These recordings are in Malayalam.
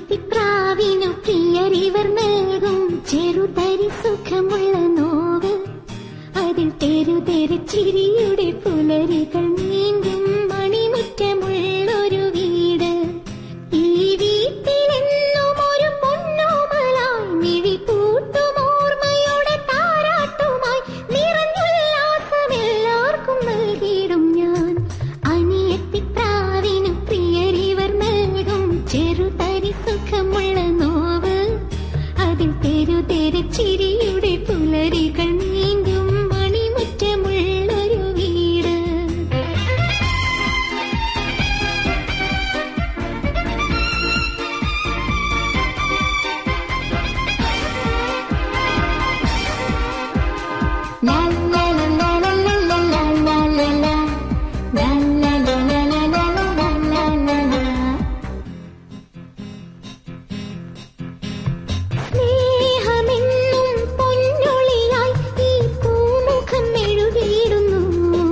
അനിയത്തിപ്രാവിനു പ്രിയരിവർ നൽകും ചെറുതരി സുഖമുള്ള നോവ് അതിൽ തെരുതെരു ചിരിയുടെ പുലരികൾ നീന്തും മണിമുറ്റമുള്ളൊരു വീട് ഈ വീട്ടിലെന്നും ഒരു പൊന്നോമലായി മിഴി പൂട്ടും ഓർമ്മയുടെ താരാട്ടുമായി നിറഞ്ഞുല്ലാസം എല്ലാവർക്കും നൽകിയിടും ഞാൻ അനിയത്തിപ്രാവിനു പ്രിയരിവർ നൽകും ചെറുതരി സുഖമുള്ള നോവ് അതിൽ തെരുതെരു ചിരിയുടെ പുലരികൾ നീന്തും മണിമുറ്റമുള്ളൊരു വീട് La la la la la la la la la la la. La la la la la la la la la la la. സ്നേഹമെന്നും പൊന്നൊളിയായി ഈ പൂമുഖം മെഴുകിയിടുന്നു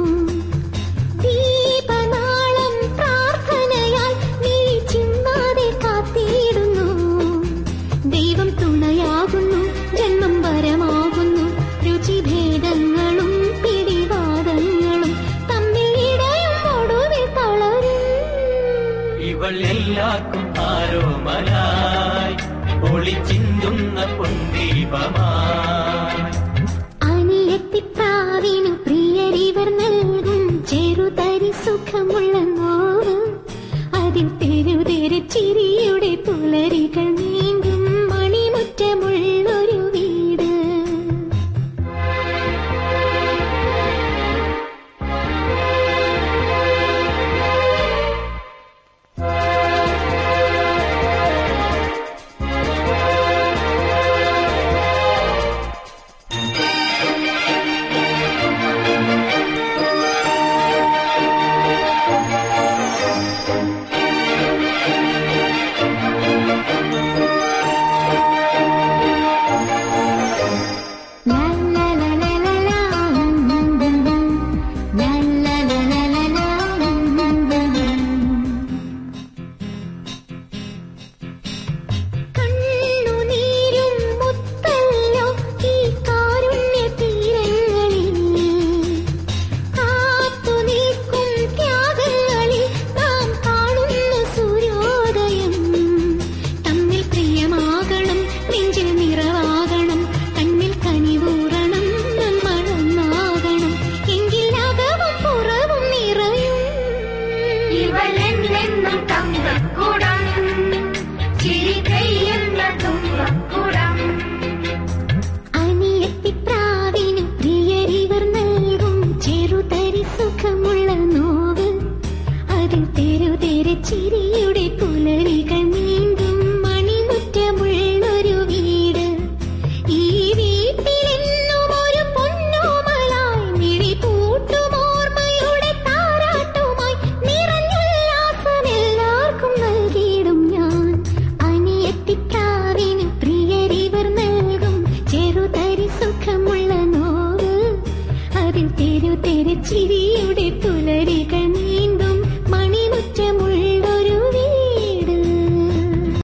ദീപനാളം പ്രാർത്ഥനയായി നീ ചിന്താതെ കാത്തിടുന്നു ദൈവം തുണയാകുന്നു ജന്മം വരമാകുന്നു രുചിഭേദങ്ങളും പിടിവാദങ്ങളും തമ്മിൽ ഇടയും ഒടുവിൽ തളരും ഇവൾ എല്ലാവർക്കും ആരോമലായി ഒളിച്ചിന്തുന്ന പൊന്തീപമായി അനിയത്തിപ്രാവിനു പ്രിയരിവർ നൽകും ചെറുതരി സുഖമുള്ള നോവ് അതിൽ തെരുതെരു ചിരിയുടെ പുലരികൾ നീന്തും മണിമുറ്റമുള്ളൊരു വീട് La la la la la la. La la la la la la. കണ്ണുനീരും മുത്തല്ലോ ഈ കാരുണ്യ തീരങ്ങളിൽ കാത്തു നിൽക്കും ത്യാഗങ്ങളിൽ നാം കാണുന്ന സൂര്യോദയം തമ്മിൽ പ്രിയമാകണം നെഞ്ചിൽ നിറവാകണം കണ്ണിൽ കനിവൂറണം നമ്മളൊന്നാകണം എങ്കിൽ അകവും പുറവും നിറയും ഇവളെന്നെന്നും തങ്കക്കുടം ചിരി പെയ്യുന്ന തുമ്പക്കുടം അനിയത്തിപ്രാവിനു പ്രിയരിവർ നൽകും ചെറുതരി സുഖമുള്ള നോവ് അതിൽ തെരുതെരു ചിരിയുടെ പുലരികൾ നീന്തും മണിമുറ്റമുള്ളൊരു വീട് ഈ വീട്ടിലെന്നും ഒരു പൊന്നോമലായി മിഴി പൂട്ടും ഓർമ്മയുടെ താരാട്ടുമായി നിറഞ്ഞുല്ലാസം എല്ലാവർക്കും നൽകിയിടും ഞാൻ അനിയത്തിപ്രാവിനു പ്രിയരിവർ നൽകും ചെറുതരി സുഖമുള്ള നോവ് അതിൽ തെരു തെരു ചിരിയുടെ